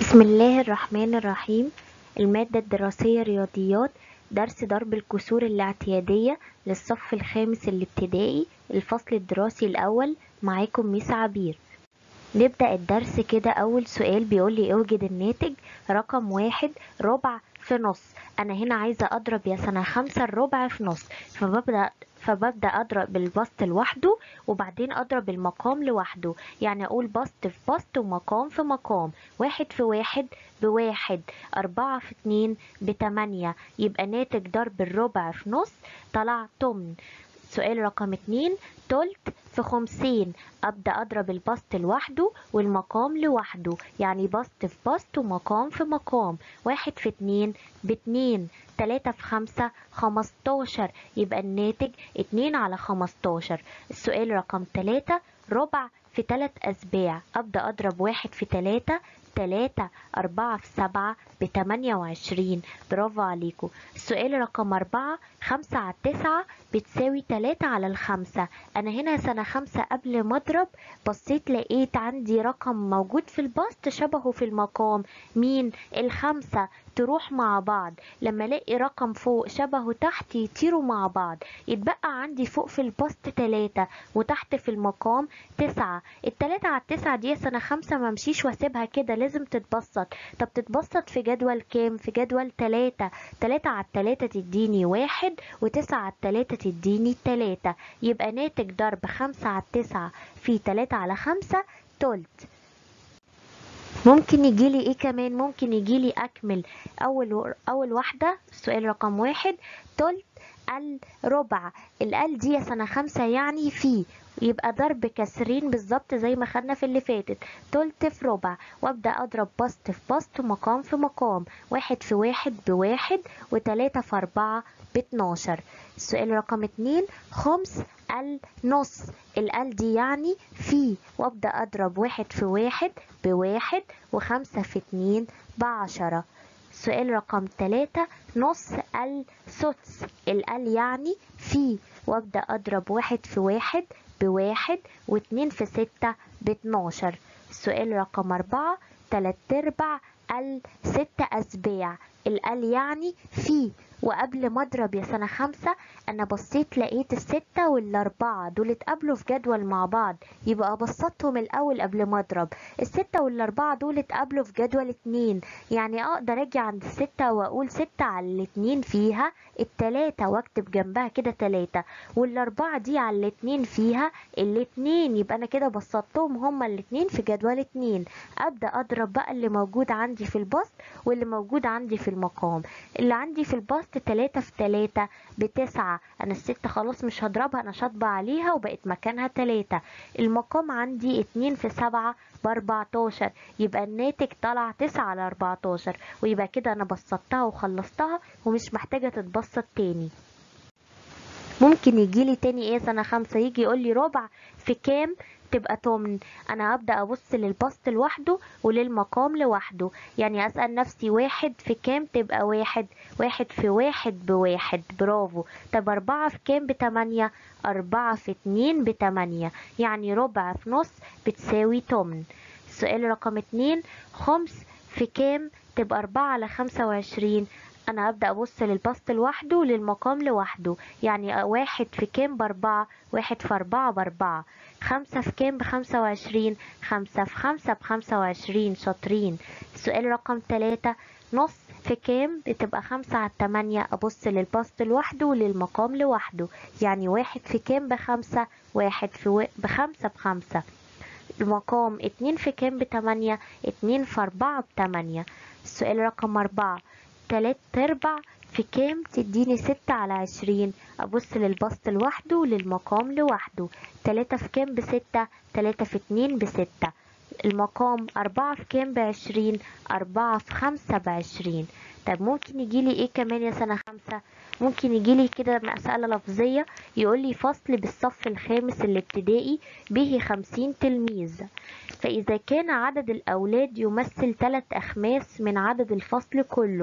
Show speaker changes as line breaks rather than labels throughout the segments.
بسم الله الرحمن الرحيم المادة الدراسية رياضيات درس ضرب الكسور الاعتيادية للصف الخامس الابتدائي الفصل الدراسي الأول معاكم ميس عبير نبدأ الدرس كده أول سؤال بيقولي اوجد الناتج رقم واحد ربع في نص أنا هنا عايزة أضرب يا سنة خمسة الربع في نص فببدأ فببدأ أضرب البسط لوحده وبعدين أضرب المقام لوحده يعني أقول بسط في بسط ومقام في مقام واحد في واحد بواحد أربعة في اتنين بتمانية يبقى ناتج ضرب الربع في نص طلع تمن سؤال رقم اتنين تلت في خمسين أبدأ أضرب البسط لوحده والمقام لوحده يعني بسط في بسط ومقام في مقام واحد في اتنين باتنين تلاتة في خمسة خمستاشر يبقى الناتج اتنين على خمستاشر السؤال رقم تلاتة ربع في تلات أسباع أبدأ أضرب واحد في تلاتة تلاتة أربعة في سبعة بتمانية وعشرين برافو عليكم السؤال رقم أربعة خمسة على التسعة بتساوي تلاتة على الخمسة أنا هنا سنة خمسة قبل ما أضرب بصيت لقيت عندي رقم موجود في البسط شبهه في المقام مين الخمسة تروح مع بعض لما الاقي رقم فوق شبهه تحت يطيروا مع بعض يتبقى عندي فوق في البسط تلاتة وتحت في المقام تسعة التلاتة على التسعة دي سنة خمسة ممشيش واسيبها كده لازم تتبسط طب تتبسط في جدول كام في جدول تلاتة تلاتة على التلاتة تديني واحد وتسعة على التلاتة تديني تلاتة يبقى ناتج ضرب خمسة على التسعة في تلاتة على خمسة تلت ممكن يجيلي ايه كمان ممكن يجيلي اكمل اول اول واحده السؤال رقم واحد تلت الربع الال دي يا سنه خمسة يعني في يبقى ضرب كسرين بالظبط زي ما خدنا في اللي فاتت تلت في ربع وابدا اضرب بسط في بسط ومقام في مقام واحد في واحد بواحد وتلاتة في اربعة باتناشر السؤال رقم اتنين خمس النص الال دي يعني في وابدا اضرب واحد في واحد بواحد وخمسة في اتنين بعشرة سؤال رقم تلاتة نص السدس الال يعني في وابدا اضرب واحد في واحد بواحد واتنين في ستة باتناشر السؤال رقم أربعة تلات أرباع الست أسباع الال يعني في وقبل ما اضرب يا سنة خمسة انا بصيت لقيت الستة والاربعة دول اتقابلوا في جدول مع بعض يبقى بسطهم الاول قبل ما اضرب الستة والاربعة دول اتقابلوا في جدول اتنين يعني اقدر اجي عند الستة واقول ستة على الاتنين فيها التلاتة واكتب جنبها كده تلاتة والاربعة دي على الاتنين فيها الاتنين يبقى انا كده بسطتهم هما الاتنين في جدول اتنين ابدأ اضرب بقى اللي موجود عندي في البسط واللي موجود عندي في المقام اللي عندي في البسط تلاتة في تلاتة بتسعة انا الستة خلاص مش هضربها انا شاطبة عليها وبقت مكانها تلاتة المقام عندي اتنين في سبعة باربعتاشر يبقى الناتج طلع تسعة على اربعتاشر ويبقى كده انا بسطتها وخلصتها ومش محتاجة تتبسط تاني ممكن يجيلي تاني ايه سنة خمسة يجي يقولي ربع في كام تبقى تمن انا هبدا ابص للبسط لوحده وللمقام لوحده يعني اسال نفسي واحد في كام تبقى واحد واحد في واحد بواحد برافو طب اربعة في كام بتمانية اربعة في اتنين بتمانية يعني ربع في نص بتساوي تمن السؤال رقم اتنين خمس في كام تبقى اربعة على خمسة وعشرين انا ابدا ابص للبسط لوحده وللمقام لوحده يعني واحد في كام باربعة واحد في اربعة باربعة خمسة في كام بخمسة وعشرين خمسة في خمسة بخمسة وعشرين شاطرين السؤال رقم تلاتة نص في كام بتبقى خمسة على التمانية أبص للبسط لوحده وللمقام لوحده يعني واحد في كام بخمسة واحد في و... بخمسة بخمسة المقام اتنين في كام بتمانية اتنين في أربعة بتمانية السؤال رقم أربعة تلات أرباع في كام تديني ستة على عشرين أبص للبسط لوحده وللمقام لوحده تلاتة في كام بستة تلاتة في اتنين بستة المقام أربعة في كام بعشرين أربعة في خمسة بعشرين طب ممكن يجيلي ايه كمان يا سنة خمسة ممكن يجيلي كده مسألة لفظية يقولي فصل بالصف الخامس الابتدائي به خمسين تلميذ فإذا كان عدد الأولاد يمثل ثلاث أخماس من عدد الفصل كله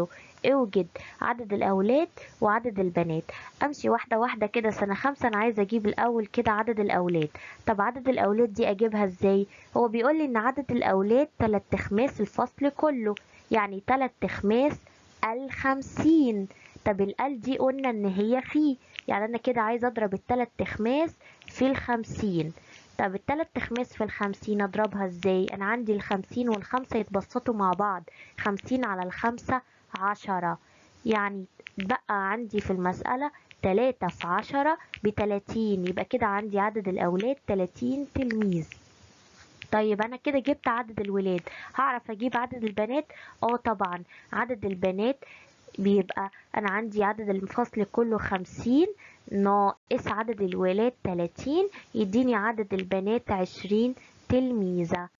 اوجد عدد الأولاد وعدد البنات أمشي واحدة واحدة كده سنة خمسة أنا عايزة أجيب الأول كده عدد الأولاد طب عدد الأولاد دي أجيبها إزاي هو بيقول لي إن عدد الأولاد تلات تخماس الفصل كله يعني تلات تخماس الخمسين طب الال دي قلنا ان هي فيه يعني انا كده عايزه اضرب التلات تخماس في الخمسين طب التلات تخماس في الخمسين اضربها ازاي انا عندي الخمسين والخمسة يتبسطوا مع بعض خمسين على الخمسة عشرة يعني بقى عندي في المسألة تلاتة في عشرة بتلاتين يبقى كده عندي عدد الأولاد تلاتين تلميذ طيب انا كده جبت عدد الولاد هعرف اجيب عدد البنات اه طبعا عدد البنات بيبقى انا عندي عدد الفصل كله خمسين ناقص عدد الولاد تلاتين يديني عدد البنات عشرين تلميذة